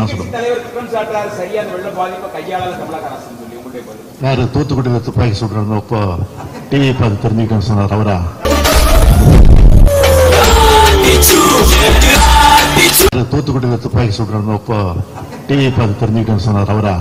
தான் சொல்லுவேன் தலைவர் குற்றம் சாட்டுறாரு சரியான வெள்ள பாதிப்பை கையாளல தமிழக அரசு சொல்லி உங்களுடைய பதில் யாரு தூத்துக்குடியில் துப்பாக்கி சுடுறாங்க இப்போ டிவி பார்த்து தெரிஞ்சுக்கணும்னு சொன்னார் அவரா யாரு தூத்துக்குடியில் துப்பாக்கி சுடுறாங்க இப்போ டிவி பார்த்து தெரிஞ்சுக்கணும்னு சொன்னார் அவரா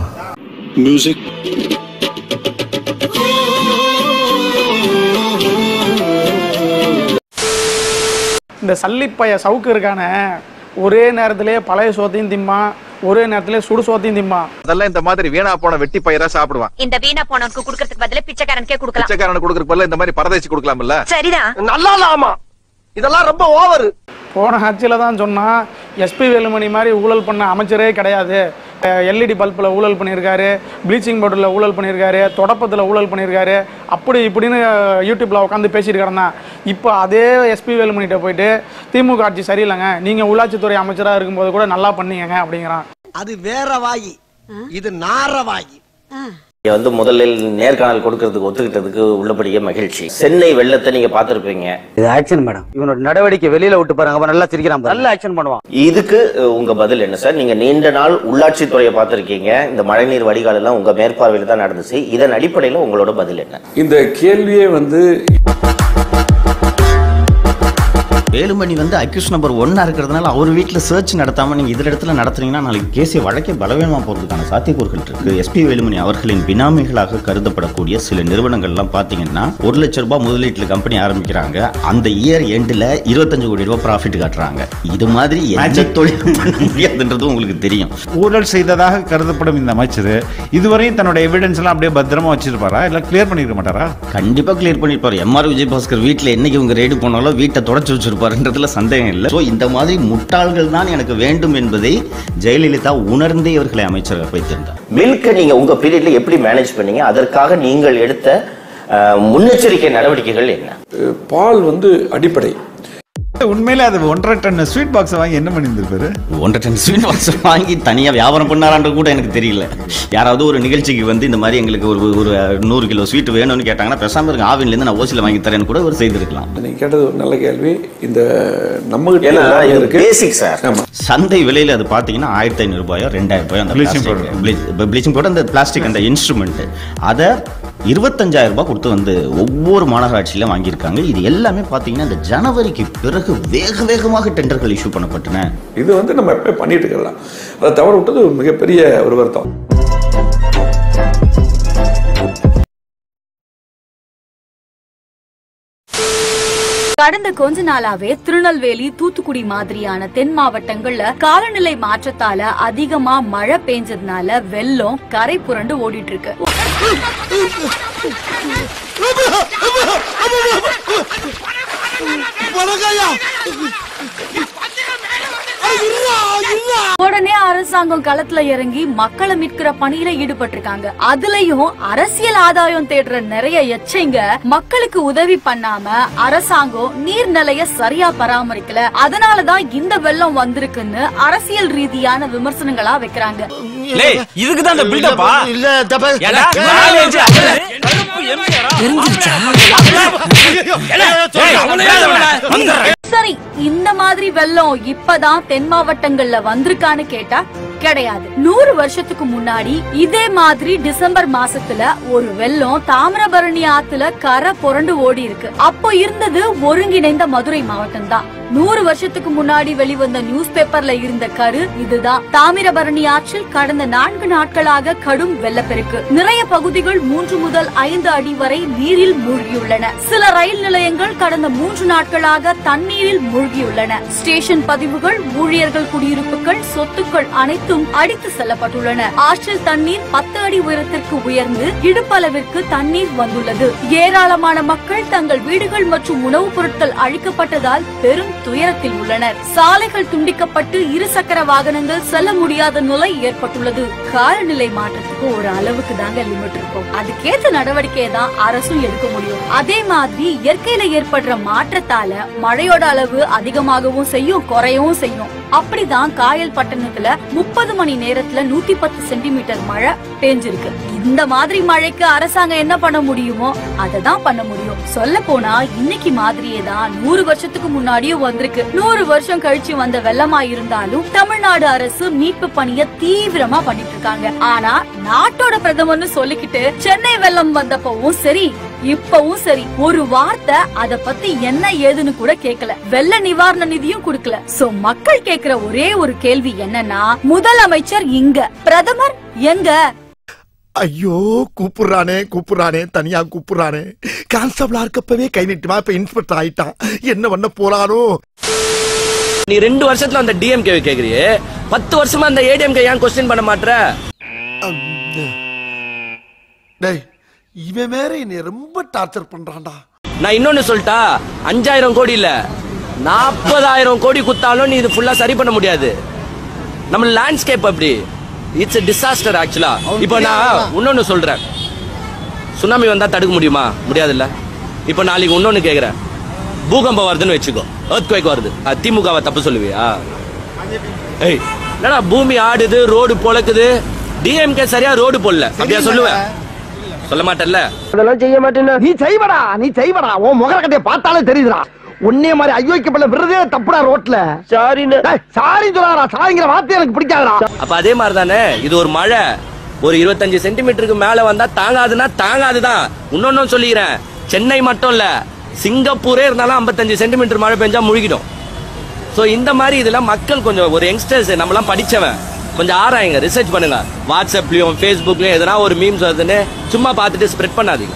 இந்த சல்லிப்பைய சவுக்கு இருக்கான ஒரே நேரத்திலே பழைய சோத்தையும் திம்பான் ஒரே நேரத்திலே சுடு சோத்தையும் திம்பான் அதெல்லாம் இந்த மாதிரி வீணா போன வெட்டி பயிரா சாப்பிடுவான் இந்த வீணா போனவனுக்கு குடுக்கறதுக்கு பதிலா பிச்சைக்காரனுக்கே குடுக்கலாம் பிச்சைக்காரனுக்கு கொடுக்கறதுக்கு பதிலா இந்த மாதிரி பரதேசி கொடுக்கலாம்ல சரிதான் நல்லா ஆமா இதெல்லாம் ரொம்ப ஓவர் போன ஆட்சியில் தான் சொன்னான் எஸ்பி வேலுமணி மாதிரி ஊழல் பண்ண அமைச்சரே கிடையாது எல்இடி பல்பில் ஊழல் பண்ணியிருக்காரு ப்ளீச்சிங் பவுடரில் ஊழல் பண்ணியிருக்காரு தொடப்பத்தில் ஊழல் பண்ணியிருக்காரு அப்படி இப்படின்னு யூடியூப்பில் உட்காந்து பேசிட்டு கிடந்தான் இப்போ அதே எஸ்பி வேலுமணிகிட்ட போயிட்டு திமுக ஆட்சி சரியில்லைங்க நீங்கள் உள்ளாட்சித்துறை அமைச்சராக இருக்கும்போது கூட நல்லா பண்ணீங்க அப்படிங்கிறான் அது வேற வாயி இது நார வாயி இங்க வந்து முதலில் நேர்காணல் கொடுக்கறதுக்கு ஒத்துக்கிட்டதுக்கு உள்ளபடியே மகிழ்ச்சி சென்னை வெள்ளத்தை நீங்க பார்த்திருப்பீங்க இது ஆக்ஷன் மேடம் இவனோட நடவடிக்கை வெளியில விட்டு பாருங்க அவன் நல்லா சிரிக்கிறான் பாரு. நல்ல ஆக்ஷன் பண்ணுவான் இதுக்கு அஹ், உங்க பதில் என்ன சார் நீங்க நீண்ட நாள் உள்ளாட்சித்துறையை பார்த்திருக்கீங்க இந்த மழைநீர் வடிகால் எல்லாம் உங்க மேற்பார்வையில் தான் நடந்துச்சு இதன் அடிப்படையில் உங்களோட பதில் என்ன இந்த கேள்வியே வந்து வேலுமணி வந்து அக்யூஸ் நம்பர் ஒன்னா இருக்கிறதுனால அவர் வீட்டில் சர்ச் நடத்தாம நீங்க இதுல இடத்துல நடத்துனீங்கன்னா நாளைக்கு கேஸை வழக்கே பலவீனமா போறதுக்கான சாத்தியக்கூறுகள் இருக்கு எஸ்பி வேலுமணி அவர்களின் பினாமிகளாக கருதப்படக்கூடிய சில நிறுவனங்கள்லாம் பாத்தீங்கன்னா ஒரு லட்சம் ரூபாய் முதலீட்டுல கம்பெனி ஆரம்பிக்கிறாங்க அந்த இயர் எண்டில் இருபத்தஞ்சு கோடி ரூபாய் ப்ராஃபிட் காட்டுறாங்க இது மாதிரி எந்த தொழிலும் பண்ண முடியாதுன்றது உங்களுக்கு தெரியும் ஊழல் செய்ததாக கருதப்படும் இந்த அமைச்சர் இதுவரையும் தன்னோட எவிடன்ஸ் எல்லாம் அப்படியே பத்திரமா வச்சிருப்பாரா இல்ல கிளியர் பண்ணிருக்க மாட்டாரா கண்டிப்பா கிளியர் பண்ணிருப்பாரு எம்ஆர் விஜயபாஸ்கர் வீட்ல என்னைக்கு இவங்க ரெய்டு போனாலும் வீட்டை தொடச்சு வச்சிருப்பாருன்றதுல சந்தேகம் இல்லை ஸோ இந்த மாதிரி முட்டாள்கள் தான் எனக்கு வேண்டும் என்பதை ஜெயலலிதா உணர்ந்தே இவர்களை அமைச்சராக வைத்திருந்தார் மில்கை நீங்க உங்க பீரியட்ல எப்படி மேனேஜ் பண்ணீங்க அதற்காக நீங்கள் எடுத்த அஹ், முன்னெச்சரிக்கை நடவடிக்கைகள் என்ன அஹ், பால் வந்து அடிப்படை உண்மையிலே அது ஒன்றரை டன் ஸ்வீட் பாக்ஸ் வாங்கி என்ன பண்ணியிருந்திருப்பாரு ஒன்றரை டன் ஸ்வீட் பாக்ஸ் வாங்கி தனியாக வியாபாரம் பண்ணாரான்ற கூட எனக்கு தெரியல யாராவது ஒரு நிகழ்ச்சிக்கு வந்து இந்த மாதிரி எங்களுக்கு ஒரு ஒரு நூறு கிலோ ஸ்வீட் வேணும்னு கேட்டாங்கன்னா பேசாம இருங்க ஆவின்லேருந்து நான் ஓசியில் வாங்கி தரேன்னு கூட ஒரு செய்திருக்கலாம் நீங்க கேட்டது ஒரு நல்ல கேள்வி இந்த நம்ம கிட்ட ஏன்னா எல்லாமே இது இருக்கு பேசிக் சார் ஆமா சந்தை விலையில் அது பார்த்தீங்கன்னா ஆயிரத்தி ஐநூறு ரூபாயோ ரெண்டாயிரம் ரூபாயோ அந்த Bleaching ப்ளீச்சிங் பவுடர் அந்த பிளாஸ்டிக் அந்த இன்ஸ்ட்ருமெண்ட் அதை இருபத்தஞ்சாயிரம் ரூபாய் கொடுத்து வந்து ஒவ்வொரு மாநகராட்சியில வாங்கியிருக்காங்க இது எல்லாமே பார்த்தீங்கன்னா இந்த ஜனவரிக்கு பிறகு வேக வேகமாக டெண்டர்கள் இஷ்யூ பண்ணப்பட்டன இது வந்து நம்ம எப்பவே பண்ணிட்டு இருக்கலாம் அதை தவற விட்டது ஒரு மிகப்பெரிய ஒரு வருத்தம் கடந்த கொஞ்ச நாளாவே திருநெல்வேலி தூத்துக்குடி மாதிரியான தென் மாவட்டங்கள்ல காலநிலை மாற்றத்தால அதிகமா மழை பெஞ்சதுனால வெள்ளம் கரை புரண்டு ஓடிட்டு இருக்கு உடனே அரசாங்கம் களத்துல இறங்கி மக்களை மீட்கிற பணியில ஈடுபட்டிருக்காங்க அதுலயும் அரசியல் ஆதாயம் தேடுற நிறைய எச்சைங்க மக்களுக்கு உதவி பண்ணாம அரசாங்கம் நீர்நிலைய சரியா பராமரிக்கல அதனாலதான் இந்த வெள்ளம் வந்திருக்குன்னு அரசியல் ரீதியான விமர்சனங்களா வைக்கிறாங்க இதுக்கு தான் அந்த பில்டப்பா இல்ல சரி இந்த மாதிரி வெள்ளம் இப்பதான் தென் மாவட்டங்கள்ல வந்திருக்கான்னு கேட்டா கிடையாது நூறு வருஷத்துக்கு முன்னாடி இதே மாதிரி டிசம்பர் மாசத்துல ஒரு வெள்ளம் தாமிரபரணி ஆத்துல கரை புரண்டு ஓடி இருக்கு அப்போ இருந்தது ஒருங்கிணைந்த மதுரை மாவட்டம் தான் நூறு வருஷத்துக்கு முன்னாடி வெளிவந்த நியூஸ் பேப்பர்ல இருந்த கரு இதுதான் தாமிரபரணி ஆற்றில் கடந்த நான்கு நாட்களாக கடும் வெள்ளப்பெருக்கு நிறைய பகுதிகள் மூன்று முதல் ஐந்து அடி வரை நீரில் மூழ்கியுள்ளன சில ரயில் நிலையங்கள் கடந்த மூன்று நாட்களாக தண்ணீரில் மூழ்கியுள்ளன ஸ்டேஷன் பதிவுகள் ஊழியர்கள் குடியிருப்புகள் சொத்துக்கள் அனைத்தும் அடித்து செல்லப்பட்டுள்ளன ஆற்றில் தண்ணீர் பத்து அடி உயரத்திற்கு உயர்ந்து இடுப்பளவிற்கு தண்ணீர் வந்துள்ளது ஏராளமான மக்கள் தங்கள் வீடுகள் மற்றும் உணவுப் பொருட்கள் அழிக்கப்பட்டதால் பெரும் துயரத்தில் உள்ளனர் சாலைகள் துண்டிக்கப்பட்டு இருசக்கர வாகனங்கள் செல்ல முடியாத நிலை ஏற்பட்டுள்ளது காலநிலை மாற்றத்துக்கு ஒரு அளவுக்கு தாங்க லிமிட் இருக்கும் அதுக்கேத்த நடவடிக்கையை தான் அரசும் எடுக்க முடியும் அதே மாதிரி இயற்கையில ஏற்படுற மாற்றத்தால மழையோட அளவு அதிகமாகவும் செய்யும் குறையவும் செய்யும் அப்படிதான் காயல் பட்டணத்துல முப்பது மணி நேரத்துல நூத்தி பத்து சென்டிமீட்டர் மழை பெஞ்சிருக்கு இந்த மாதிரி மழைக்கு அரசாங்கம் என்ன பண்ண முடியுமோ அதை தான் பண்ண முடியும் சொல்ல போனா இன்னைக்கு மாதிரியே தான் நூறு வருஷத்துக்கு முன்னாடியும் வந்திருக்கு நூறு வருஷம் கழிச்சு வந்த வெள்ளமா இருந்தாலும் தமிழ்நாடு அரசு மீட்பு பணிய தீவிரமா பண்ணிட்டு இருக்காங்க ஆனா நாட்டோட பிரதமர்னு சொல்லிக்கிட்டு சென்னை வெள்ளம் வந்தப்பவும் சரி இப்பவும் சரி ஒரு வார்த்தை அத பத்தி என்ன ஏதுன்னு கூட கேட்கல வெள்ள நிவாரண நிதியும் கொடுக்கல சோ மக்கள் கேக்குற ஒரே ஒரு கேள்வி என்னன்னா முதலமைச்சர் இங்க பிரதமர் எங்க ஐயோ கூப்பிடுறானே கூப்பிடுறானே தனியா கூப்பிடுறானே கான்ஸ்டபிளா இருக்கப்பவே கை நீட்டுமா இப்ப இன்ஸ்பெக்டர் ஆயிட்டான் என்ன பண்ண போறானோ நீ ரெண்டு வருஷத்துல அந்த டிஎம்கே கேக்குறியே பத்து வருஷமா அந்த ஏடிஎம்கே ஏன் கொஸ்டின் பண்ண மாட்ற டேய் இவன் வேற என்னை ரொம்ப டார்ச்சர் பண்றான்டா நான் இன்னொன்னு சொல்லிட்டா அஞ்சாயிரம் கோடி இல்ல நாற்பதாயிரம் கோடி குத்தாலும் நீ இது ஃபுல்லா சரி பண்ண முடியாது நம்ம லேண்ட்ஸ்கேப் அப்படி இட்ஸ் டிசாஸ்டர் ஆக்சுவலா இப்போ நான் இன்னொன்னு சொல்றேன் சுனாமி வந்தா தடுக்க முடியுமா முடியாதுல்ல இப்போ நாளைக்கு இன்னொன்னு கேக்குறேன் பூகம்பம் வருதுன்னு வச்சுக்கோ எர்த்குவேக் வருது அது திமுகவை தப்பு சொல்லுவியா ஏய் என்னடா பூமி ஆடுது ரோடு பொழக்குது டிஎம்கே சரியா ரோடு போடல அப்படியா சொல்லுவேன் சொல்ல மாட்டேன்ல அதெல்லாம் செய்ய மாட்டேன் நீ செய்வடா நீ செய்வடா உன் முகர கட்டைய பார்த்தாலே தெரியுதுடா உன்னே மாதிரி ஐயோக்கப்படல விருதே தப்புடா ரோட்ல சாரின்னு சாரி சொல்லாரா சாரிங்கிற வார்த்தை எனக்கு பிடிக்காதுடா அப்ப அதே மாதிரி தானே இது ஒரு மழை ஒரு இருபத்தஞ்சு சென்டிமீட்டருக்கு மேல வந்தா தாங்காதுன்னா தாங்காதுதான் இன்னொன்னு சொல்லிக்கிறேன் சென்னை மட்டும் இல்ல சிங்கப்பூரே இருந்தாலும் 55 சென்டிமீட்டர் மழை பெஞ்சா முழுகிடும் சோ இந்த மாதிரி இதெல்லாம் மக்கள் கொஞ்சம் ஒரு யங்ஸ்டர்ஸ் நம்மலாம் படிச்சவன் கொஞ்சம் ஆராயுங்க ரிசர்ச் பண்ணுங்க வாட்ஸ்அப்லயும் ஃபேஸ்புக்லயும் எதனா ஒரு மீம்ஸ் வருதுன்னு சும்மா பார்த்துட்டு ஸ்ப்ரெட் பண்ணாதீங்க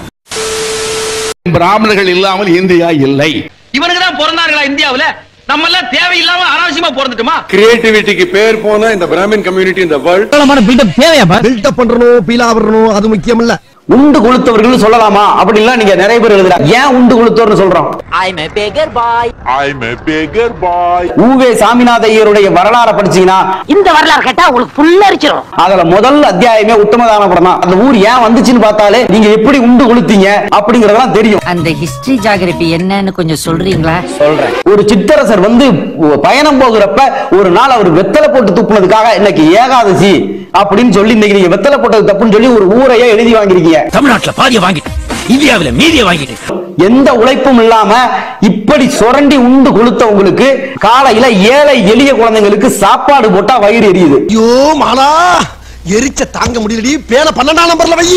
பிராமணர்கள் இல்லாமல் இந்தியா இல்லை இவனுக்கு தான் பிறந்தார்களா இந்தியாவுல நம்ம எல்லாம் தேவையில்லாம அனாவசியமா பிறந்துட்டுமா கிரியேட்டிவிட்டிக்கு பேர் போன இந்த பிராமின் கம்யூனிட்டி இந்த வேர்ல்ட் பில்டப் தேவையா பில்டப் பண்றணும் பீலா வரணும் அது முக்கியம் இல்ல உண்டு கொளுத்தவர்கள் சொல்லலாமா அப்படின்லாம் நீங்க நிறைய பேர் எழுதுறா ஏன் உண்டு கொளுத்தோர்னு சொல்றோம் I'm a beggar boy I'm a bigger boy ஊவே சாமிநாத ஐயருடைய வரலாறை படிச்சீங்கன்னா இந்த வரலாறு கேட்டா உங்களுக்கு ஃபுல்லா அரிச்சிரும் அதுல முதல் அத்தியாயமே உத்தமதான படம் தான் அந்த ஊர் ஏன் வந்துச்சுன்னு பார்த்தாலே நீங்க எப்படி உண்டு கொளுத்தீங்க அப்படிங்கறதெல்லாம் தெரியும் அந்த ஹிஸ்டரி ஜாகிரபி என்னன்னு கொஞ்சம் சொல்றீங்களா சொல்றேன் ஒரு சித்தரசர் வந்து பயணம் போகிறப்ப ஒரு நாள் அவர் வெத்தலை போட்டு துப்புனதுக்காக இன்னைக்கு ஏகாதசி அப்படின்னு சொல்லி இன்னைக்கு நீங்க வெத்தலை போட்டது தப்புன்னு சொல்லி ஒரு ஊரையே எழுதி வாங்கிருக்கீங்க தமிழ்நாட்டுல பாதிய வாங்கிட்டு இந்தியாவுல மீதிய வாங்கிட்டு எந்த உழைப்பும் இல்லாம இப்படி சுரண்டி உண்டு கொளுத்தவங்களுக்கு காலையில ஏழை எளிய குழந்தைங்களுக்கு சாப்பாடு போட்டா வயிறு எரியுது ஐயோ மாலா எரிச்ச தாங்க முடியலடி பேன பன்னெண்டாம் நம்பர்ல வை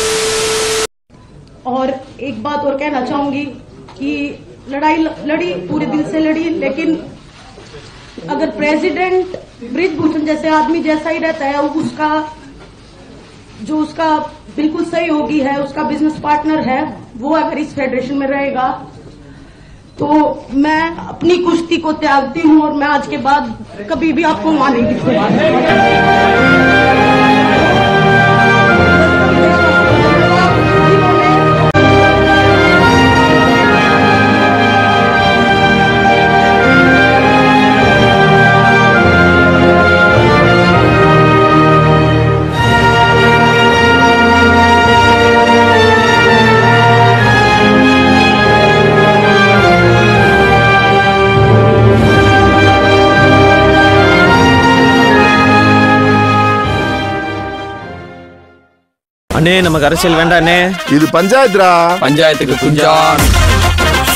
और एक बात और कहना चाहूंगी कि लड़ाई लड़ी पूरे दिल से लड़ी लेकिन अगर प्रेसिडेंट ब्रिजभूषण जैसे आदमी जैसा ही रहता है उसका जो उसका बिल्कुल सहयोगी है उसका बिजनेस पार्टनर है वो अगर इस फेडरेशन में रहेगा तो मैं अपनी कुश्ती को त्यागती हूँ और मैं आज के बाद कभी भी आपको वहां नहीं दिखूंगा அண்ணே நமக்கு அரசியல் வேண்டாண்ணே இது பஞ்சாயத்துரா பஞ்சாயத்துக்கு குஞ்சா